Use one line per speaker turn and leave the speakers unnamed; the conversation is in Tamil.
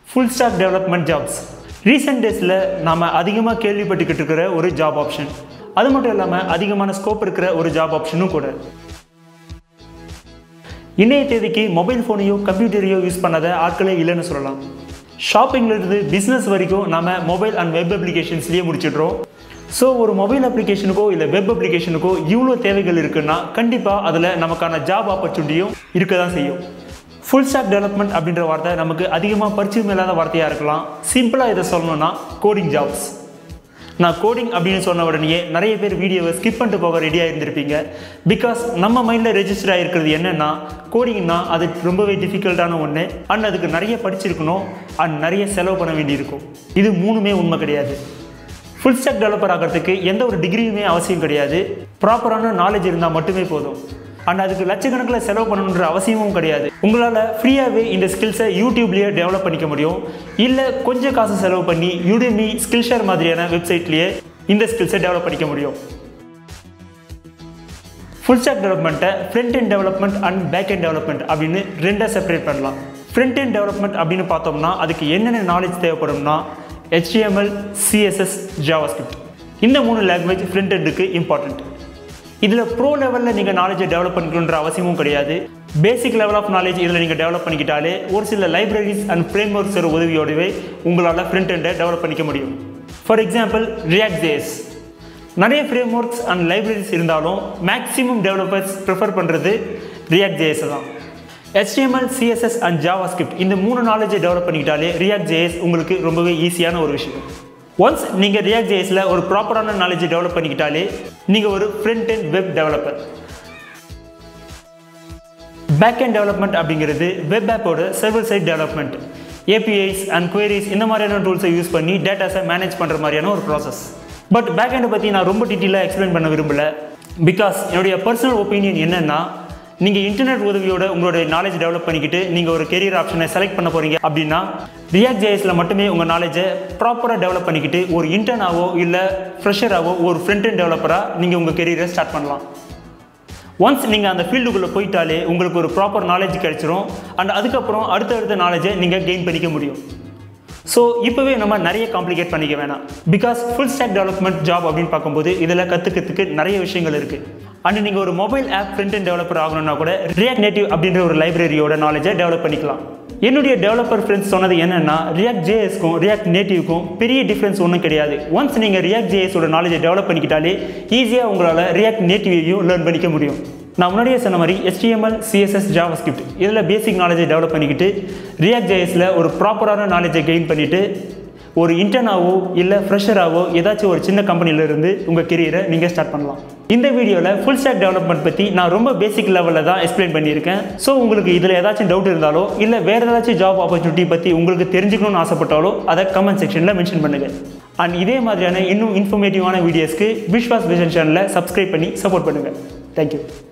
full stack development jobs recent டேஸில் நாம் அதிகமாக கேள்விப்பட்டுக்கிட்டு இருக்கிற ஒரு ஜாப் ஆப்ஷன் அது மட்டும் இல்லாமல் அதிகமான ஸ்கோப் இருக்கிற ஒரு ஜாப் ஆப்ஷனும் கூட இன்றைய தேதிக்கு மொபைல் ஃபோனையோ கம்ப்யூட்டரையோ யூஸ் பண்ணாத ஆட்களே இல்லைன்னு சொல்லலாம் ஷாப்பிங்லேருந்து பிஸ்னஸ் வரைக்கும் நம்ம மொபைல் அண்ட் வெப் அப்ளிகேஷன்ஸ்லேயே முடிச்சிடுறோம் ஸோ ஒரு மொபைல் அப்ளிகேஷனுக்கோ இல்லை வெப் அப்ளிகேஷனுக்கோ இவ்வளோ தேவைகள் இருக்குன்னா கண்டிப்பாக அதில் நமக்கான ஜாப் ஆப்பர்ச்சுனிட்டியும் இருக்க தான் செய்யும் ஃபுல் ஸ்டாக் டெவலப்மெண்ட் அப்படின்ற வார்த்தை நமக்கு அதிகமாக பரிச்சயம் இல்லாத வார்த்தையாக இருக்கலாம் சிம்பிளாக இதை சொல்லணும்னா கோடிங் ஜாப்ஸ் நான் கோடிங் அப்படின்னு சொன்ன உடனேயே நிறைய பேர் வீடியோவை ஸ்கிப் பண்ணிட்டு போக ரெடியாக இருந்திருப்பீங்க பிகாஸ் நம்ம மைண்டில் ரெஜிஸ்டர் ஆகிருக்கிறது என்னென்னா கோடிங்னா அது ரொம்பவே டிஃபிகல்ட்டான ஒன்று அண்ட் அதுக்கு நிறைய படிச்சிருக்கணும் அண்ட் நிறைய செலவு பண்ண வேண்டியிருக்கும் இது மூணுமே உண்மை கிடையாது ஃபுல் ஸ்டாக் டெவலப்பர் ஆகிறதுக்கு எந்த ஒரு டிகிரியுமே அவசியம் கிடையாது ப்ராப்பரான நாலேஜ் இருந்தால் மட்டுமே போதும் அண்ட் அதுக்கு லட்சக்கணக்கில் செலவு பண்ணணுன்ற அவசியமும் கிடையாது உங்களால் ஃப்ரீயாகவே இந்த ஸ்கில்ஸை யூடியூப்லேயே டெவலப் பண்ணிக்க முடியும் இல்லை கொஞ்சம் காசு செலவு பண்ணி யூடிமி ஸ்கில்ஷேர் மாதிரியான வெப்சைட்லேயே இந்த ஸ்கில்ஸை டெவலப் பண்ணிக்க முடியும் ஃபுல் ஸ்டாக் டெவலப்மெண்ட்டை front end development and back end development அப்படின்னு ரெண்டாக செப்பரேட் பண்ணலாம் ஃப்ரண்ட் எண்ட் டெவலப்மெண்ட் அப்படின்னு பார்த்தோம்னா அதுக்கு என்னென்ன நாலேஜ் தேவைப்படும்னா HTML சிஎஸ்எஸ் JavaScript இந்த மூணு லாங்குவேஜ் ஃப்ரண்ட் எண்டுக்கு இம்பார்ட்டண்ட் இதில் ப்ரோ லெவலில் நீங்கள் நாலேஜை டெவலப் பண்ணிக்கணுன்ற அவசியமும் கிடையாது பேசிக் லெவல் ஆஃப் நாலேஜ் இதில் நீங்கள் டெவலப் பண்ணிக்கிட்டாலே ஒரு சில லைப்ரரிஸ் அண்ட் ஃப்ரேம் ஒர்க்ஸோட உதவியோடவே உங்களால் ஃப்ரண்ட் எண்டை டெவலப் பண்ணிக்க முடியும் ஃபார் எக்ஸாம்பிள் ரியாக்ட் ஜேஸ் நிறைய ஃப்ரேம் ஒர்க்ஸ் அண்ட் லைப்ரரிஸ் இருந்தாலும் மேக்ஸிமம் டெவலப்பர்ஸ் ப்ரிஃபர் பண்ணுறது ரியாக்ட் ஜேஎஸ் தான் HTML சிஎஸ்எஸ் அண்ட் JavaScript இந்த மூணு நாலேஜை டெவலப் பண்ணிக்கிட்டாலே ரியாக்ட் ஜேஎஸ் உங்களுக்கு ரொம்பவே ஈஸியான ஒரு விஷயம் ஒன்ஸ் நீங்கள் ரியாக்ட் ஜேஎஸில் ஒரு ப்ராப்பரான நாலேஜை டெவலப் பண்ணிக்கிட்டாலே நீங்கள் ஒரு front and web developer back and development அப்படிங்கிறது வெப் ஆப்போட server side development APIs and queries இந்த மாதிரியான டூல்ஸை யூஸ் பண்ணி டேட்டாஸை மேனேஜ் பண்ணுற மாதிரியான ஒரு ப்ராசஸ் பட் பேக் எண்டை பற்றி நான் ரொம்ப டீட்டெயிலாக எக்ஸ்பிளைன் பண்ண விரும்பல பிகாஸ் என்னுடைய பர்சனல் ஒப்பீனியன் என்னென்னா நீங்கள் இன்டர்நெட் உதவியோட உங்களுடைய நாலேஜ் டெவலப் பண்ணிக்கிட்டு நீங்கள் ஒரு கெரியர் ஆப்ஷனை செலக்ட் பண்ண போகிறீங்க அப்படின்னா ரியாக்ட் ஜேஎஸில் மட்டுமே உங்கள் நாலேஜை ப்ராப்பராக டெவலப் பண்ணிக்கிட்டு ஒரு இன்டர்னாவோ இல்லை ஃப்ரெஷராகவோ ஒரு ஃப்ரண்ட் அண்ட் டெவலப்பராக நீங்கள் உங்கள் கெரியரை ஸ்டார்ட் பண்ணலாம் ஒன்ஸ் நீங்கள் அந்த ஃபீல்டுக்குள்ளே போயிட்டாலே உங்களுக்கு ஒரு ப்ராப்பர் நாலேஜ் கிடைச்சிரும் அண்ட் அதுக்கப்புறம் அடுத்தடுத்த நாலேஜை நீங்கள் கெயின் பண்ணிக்க முடியும் ஸோ இப்போவே நம்ம நிறைய காம்ப்ளிகேட் பண்ணிக்க வேணாம் because full stack development job அப்படின்னு பார்க்கும்போது இதில் கற்றுக்கிறதுக்கு நிறைய விஷயங்கள் இருக்குது அண்ட் நீங்கள் ஒரு mobile app front and developer ஆகணும்னா கூட ரியாக்ட் நேட்டிவ் அப்படின்ற ஒரு லைப்ரரியோட நாலேஜை டெவலப் பண்ணிக்கலாம் என்னுடைய டெவலப்பர் ஃப்ரெண்ட்ஸ் சொன்னது என்னென்னா ரியாக்ட் ஜேஎஸ்க்கும் ரியாக்ட் நேட்டிவ்க்கும் பெரிய டிஃப்ரென்ஸ் ஒன்றும் கிடையாது ஒன்ஸ் நீங்கள் ரியாக்ட் ஜேஎஸோட நாலேஜை டெவலப் பண்ணிக்கிட்டாலே ஈஸியாக உங்களால் ரியாக்ட் நேட்டிவையும் லேர்ன் பண்ணிக்க முடியும் நான் முன்னாடியே சொன்ன மாதிரி HTML சிஎஸ்எஸ் JavaScript இதில் பேசிக் நாலேஜை டெவலப் பண்ணிக்கிட்டு ரியாக்ட் ஜேஎஸில் ஒரு ப்ராப்பரான நாலேஜை கெயின் பண்ணிவிட்டு ஒரு இன்டர்னாவோ இல்லை ஃப்ரெஷராகவோ ஏதாச்சும் ஒரு சின்ன கம்பெனிலேருந்து உங்கள் கெரியரை நீங்கள் ஸ்டார்ட் பண்ணலாம் இந்த வீடியோவில் ஃபுல் ஸ்டாக் டெவலப்மெண்ட் பற்றி நான் ரொம்ப பேசிக் லெவலில் தான் எக்ஸ்பிளைன் பண்ணியிருக்கேன் ஸோ உங்களுக்கு இதில் ஏதாச்சும் டவுட் இருந்தாலோ இல்லை வேறு ஏதாச்சும் ஜாப் ஆப்பர்ச்சுனிட்டி பற்றி உங்களுக்கு தெரிஞ்சுக்கணும்னு ஆசைப்பட்டாலோ அதை கமெண்ட் செக்ஷனில் மென்ஷன் பண்ணுங்கள் அண்ட் இதே மாதிரியான இன்னும் இன்ஃபர்மேட்டிவான வீடியோஸ்க்கு விஸ்வாஸ் விஷன் சேனலை சப்ஸ்கிரைப் பண்ணி சப்போர்ட் பண்ணுங்கள் தேங்க்யூ